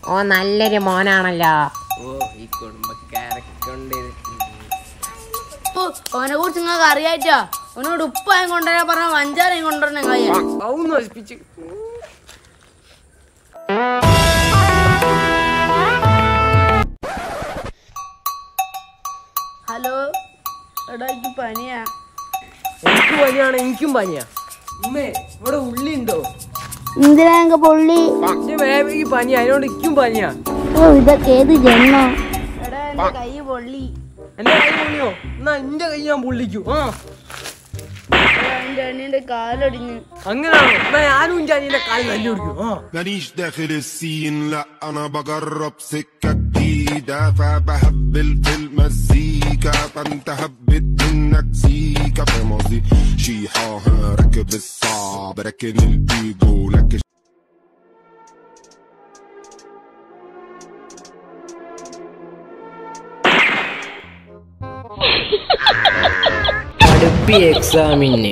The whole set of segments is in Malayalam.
ഓ നല്ലൊരു മോനാണല്ലോ ഓ ഈ കുടുംബക്കാരൊക്കെ ഉണ്ട് ഇത്. ഓ, ഓനെ കുറിച്ച് നിങ്ങൾക്ക് അറിയാറ്റാ അവനോട് ഉപ്പായും കൊണ്ടുവരാൻ പറഞ്ഞ വഞ്ചാരയും കൊണ്ടുവരണ കയ്യാ ഔ നശിപ്പിച്ച് ഹലോ എടാ എനിക്ക് പനിയാ എനിക്ക് പനിയാണ് എനിക്കും പനിയാ ഉമ്മേ ഇവിടെ ഉള്ളി ഉണ്ടോ എന്തിനാ എങ്ക പൊള്ളി എന്റെ ബേബിക്ക് പനി അതിനോട് എനിക്കും പനിയാ ഓ ഇതൊക്കെ ഏത് ജന്മോ എടാ എന്റെ കൈ പൊള്ളി എന്റെ കൈ പൊള്ളിയോ എന്നാ എന്റെ കൈ ഞാൻ പൊള്ളിക്കൂ ആ എടാ, എന്റെ അനിയന്റെ കാലൊടിഞ്ഞു അങ്ങനെയാണോ എന്നാ ഞാനും എന്റെ അനിയന്റെ കാല് തല്ലി കൊടുക്കും ആ مانيش داخل السين لا انا بجرب سكة جديدة فبهبل في المزيكا فانت هبت منك سيكا فاهم قصدي شيحة ها، راكب الصعب راكن الايجو لكن അടുപ്പി എക്സാമിന്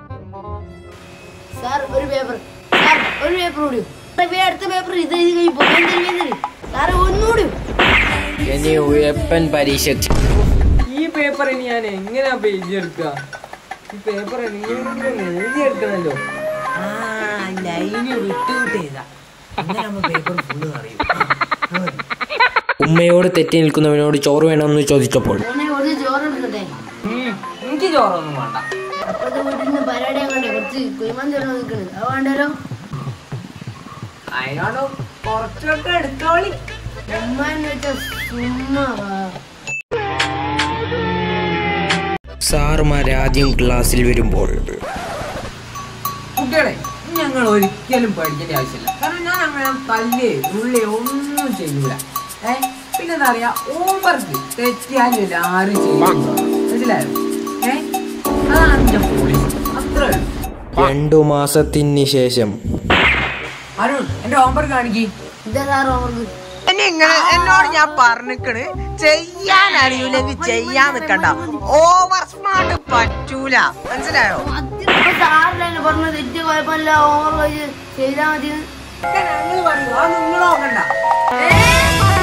സാർ ഒരു പേപ്പർ സാർ ഒരു പേപ്പർ കൂടി അടുത്ത പേപ്പർ ഇത് എഴുതി കഴിയുമ്പോ സാറ് ഒന്നുകൂടി ഇനി ഉയപ്പൻ പരീക്ഷ ഈ പേപ്പർ ഇനി ഞാൻ എങ്ങനെയാ എഴുതിയെടുക്കുക ഈ പേപ്പർ എഴുതിയെടുക്കണല്ലോ ആ ലൈന് വിട്ടുവിട്ട് എഴുതാം അങ്ങനെ നമ്മൾ പേപ്പർ ഫുള്ള് അറിയും ഉമ്മയോട് തെറ്റി നിൽക്കുന്നവനോട് ചോറ് വേണമെന്ന് ചോദിച്ചപ്പോൾ ഓനെ കുറച്ച് ചോറ് എടുക്കട്ടെ എനിക്ക് ചോറൊന്നും വേണ്ട അപ്പുറത്തെ വീട്ടിൽ നിന്ന് പരിപാടി കണ്ടേ കുറച്ച് കുയ്മന്തി ചോറ് നിൽക്കുന്നത് അത് വേണ്ടല്ലോ അതിനോട് കുറച്ചൊക്കെ എടുത്തോളി ഉമ്മ എന്ന് വെച്ചാൽ സുമ്മാ വാ. സാറുമാർ ആദ്യം ക്ലാസ്സിൽ വരുമ്പോൾ കുട്ടികളെ ഞങ്ങൾ ഒരിക്കലും പേടിക്കേണ്ട ആവശ്യമില്ല കാരണം ഞാൻ അങ്ങനെ തല്ലേ ഉള്ളി ഒന്നും ചെയ്യൂല ഏ പിന്നെ എന്താ പറയാ ഓമ്പർക്ക് തെറ്റിയാലും ഇല്ല ആരും ചെയ്യില്ല മനസ്സിലായോ ഏ അതാണ് എന്റെ പോളിസി അത്രേ ഉള്ളൂ രണ്ടു മാസത്തിന് ശേഷം അരുൺ എന്റെ ഹോംവർക്ക് കാണിക്കി ഇതാ സാർ ഓർക്ക് നിങ്ങൾ എന്നോട് ഞാൻ പറഞ്ഞിക്കണ് ചെയ്യാൻ അറിയൂലെങ്കിൽ ചെയ്യാൻ നിക്കണ്ട ഓവർ സ്മാർട്ട് പറ്റൂല മനസ്സിലായോ അപ്പൊ സാറിലല്ലേ പറഞ്ഞ തെറ്റ് കുഴപ്പമില്ല ഓവർ ചെയ്താൽ മതി ഞങ്ങൾ പറയൂ അത് നിങ്ങൾ നോക്കണ്ട